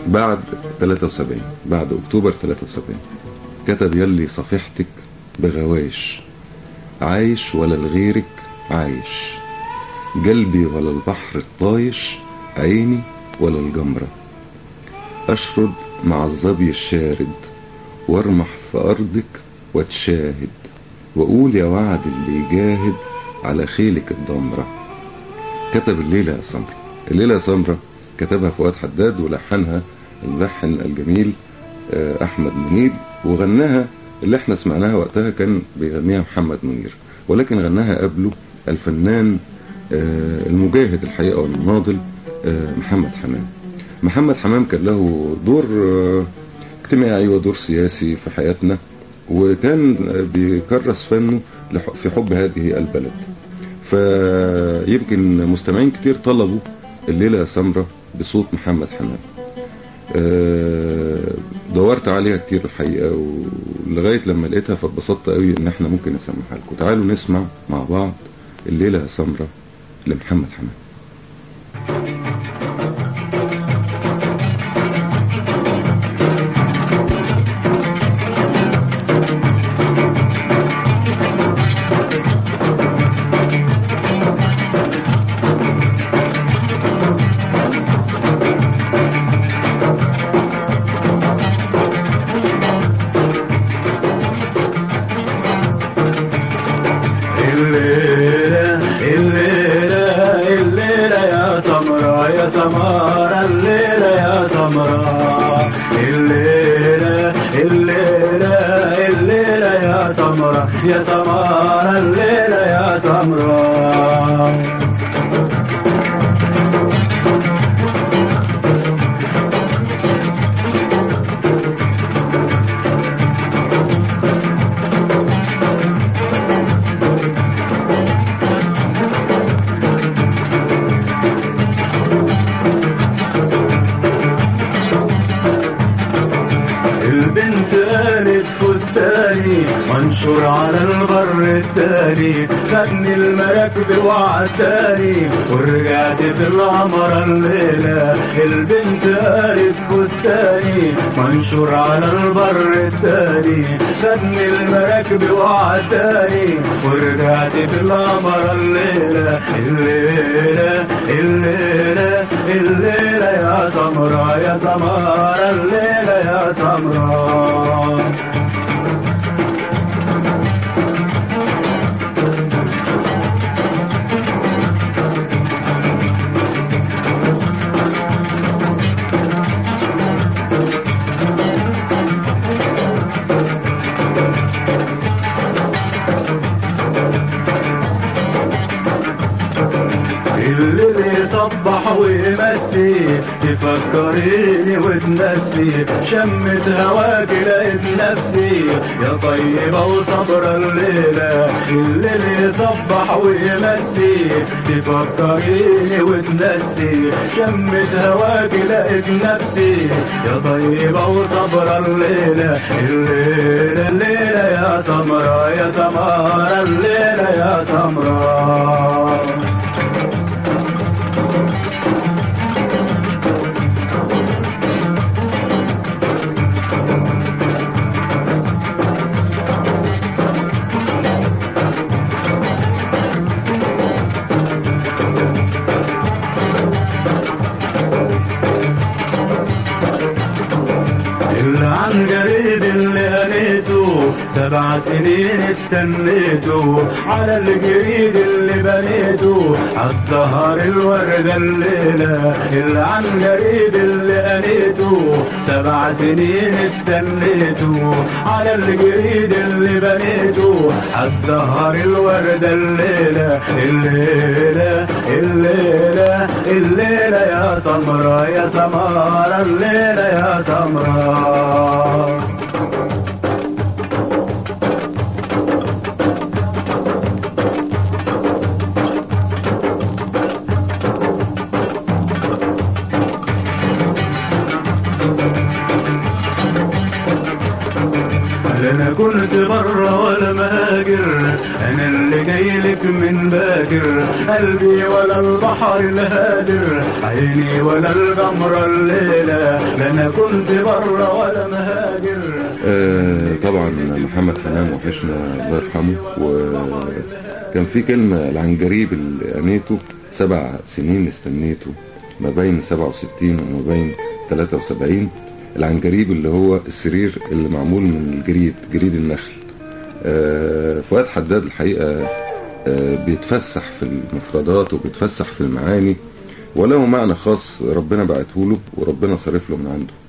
بعد 73 بعد اكتوبر 73 كتب يلي صفيحتك بغوايش عايش ولا لغيرك عايش قلبي ولا البحر الطايش عيني ولا الجمرة أشرد مع الظبي الشارد وارمح في أرضك واتشاهد وقول يا وعد اللي يجاهد على خيلك الضمرة كتب الليلة يا سمرة الليلة يا سمرة كتبها فؤاد حداد ولحنها الملحن الجميل آه، أحمد منيب وغناها اللي احنا سمعناها وقتها كان بيغنيها محمد منير ولكن غناها قبله الفنان آه، المجاهد الحقيقة والمناضل آه، محمد حمام محمد حمام كان له دور آه، اجتماعي ودور سياسي في حياتنا وكان آه، بيكرس فنه لح- في حب هذه البلد فيمكن مستمعين كتير طلبوا الليلة يا سمرة بصوت محمد حمام آه، دورت عليها كتير الحقيقة ولغاية لما لقيتها فاتبسطت قوي ان احنا ممكن نسمعها لكم تعالوا نسمع مع بعض الليلة يا سمرة لمحمد حمام الليلة الليلة الليلة يا سمرة يا سمارة الليلة يا سمرة الليلة الليلة الليلة يا سمرة يا سمارة الليلة يا سمرة البنت قالت فستاني منشور على البر التاني خدني المراكب وعداني ورجعت في العمر الليلة البنت قالت فستاني منشور على البر التاني خدني المراكب وعداني ورجعت في العمر الليلة الليلة الليلة الليلة يا سمرة يا سمارة الليلة يا سمرة اللي يصبح ويمسي تفكريني وتنسي شمت هواك لقيت نفسي يا طيبة وصبر الليلة اللي يصبح ويمسي تفكريني وتنسي شمت هواك لقيت نفسي يا طيبة وصبر الليلة الليلة الليلة يا سمرة يا سمارة الليلة يا سمرة اللي عن قريب اللي قريته سبع سنين استنيته على الجريد اللي بنيته عالسهر الوردة الليلة اللي عن قريب اللي قريته سبع سنين استنيته على الجريد اللي بنيته عالسهر الوردة الليلة الليلة الليلة الليلة يا سمرة يا سمارة الليلة يا سمرة لنا انا كنت برا ولا مهاجر انا اللي جاي لك من باكر قلبي ولا البحر الهادر عيني ولا القمر الليلة لا انا كنت برا ولا مهاجر آه طبعا محمد حنان وحشنا الله يرحمه وكان في كلمة العنجريب اللي قنيته سبع سنين استنيته ما بين 67 وما بين 73 العنجريب اللي هو السرير اللي معمول من الجريد جريد النخل آه فؤاد حداد الحقيقة آه بيتفسح في المفردات وبيتفسح في المعاني وله معنى خاص ربنا بعته له وربنا صرف له من عنده